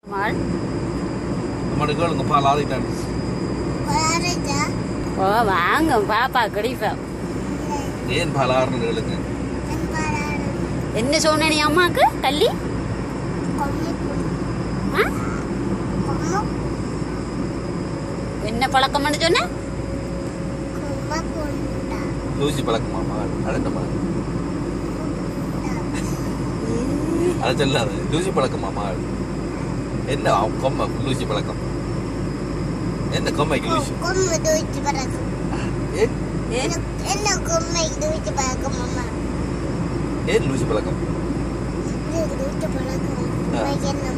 மாள் நம்மளோட கேளுங்க பால் ஆதிட்டாங்க வராதா ஓ வாங்க பாப்பா கடிப்பா ஏன் பால் ஆறுன்னு கேளுங்க என் வராது என்ன சொன்ன நீ அம்மாக்கு கள்ளி கொம்மு ஆ? கொம்மு என்ன பழக்கம்னு சொன்ன கொம்ம கொண்டா லூசி பழக்கமா மகள் அடுத்த மகள் அதை சொல்லாது லூசி பழக்கமா மகள் என்ன அவன் கொம்மை லூசி பழக்கம் என்ன கொம்மைக்கு லூசி கொம்மு தூக்கி பறக்கும் ஏன் ஏன் என்ன கொம்மை தூக்கி பறக்கும் அம்மா ஏன் லூசி பழக்கம் இது தூக்கி பறக்கும் உனக்கு என்ன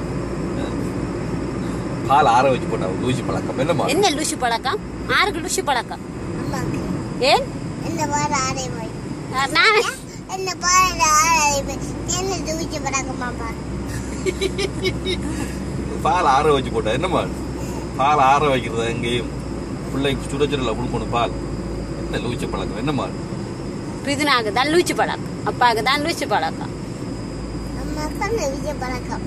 பால் ஆற வச்சு போட்டா லூசி பழக்கம் என்னமா என்ன லூசு பழக்கம் ஆருக்கு லூசு பழக்கம் அம்மாக்கு ஏன் என்ன பாரு ஆடை போய் நான் என்ன பாரு ஆடை போய் என்ன தூக்கி பறக்கும் அம்மா பால் ஆற வச்சு போட்டா என்னமா பால் ஆற வைக்கிறது எங்கேயும் பிள்ளைக்கு சுட சுடல கொடுக்கணும் பால் என்ன லூசி பழக்கம் என்னமா பிதுனாக்கு தான் லூச்சு பழக்கம் அப்பாவுக்கு தான் லூச்சு பழக்கம் அம்மாக்கு அந்த விஜய பழக்கம்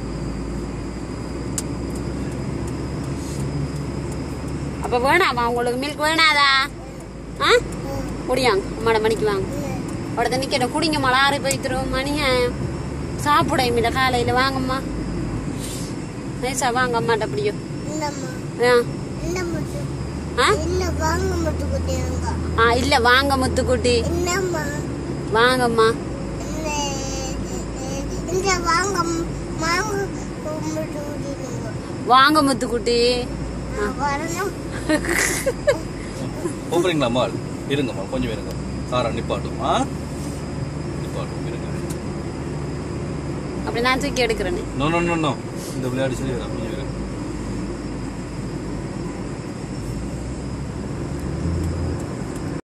அப்ப வேணாமா உங்களுக்கு மில்க் வேணாதா ஆ குடியாங்க அம்மாட மணிக்கு வாங்க உடனே நிக்கிற குடிங்க மழை ஆறி போய்த்துரும் மணிய சாப்பிட இம்மிட காலையில வாங்கம்மா நைஸா வாங்க அம்மாட்ட அப்படியோ என்னம்மா ஆ என்ன மட்டும் ஆ என்ன வாங்க மட்டும் குட்டியாங்க ஆ இல்ல வாங்க முத்துக்குட்டி என்னம்மா வாங்கம்மா இந்த இந்த வாங்க மாங்க மட்டும் குட்டிடுங்க வாங்க முத்துக்குட்டி வரணும் கூப்பிடுறீங்களா மால் இருங்கம்மா கொஞ்சம் இருங்க காரை நிப்பாட்டும் ஆ நிப்பாட்டும் இருங்க அப்படி நான் தூக்கி எடுக்கிறேன்னு நோ நோ நோ நோ இந்த விளையாட்டு சரி வராம கொஞ்சம் இருங்க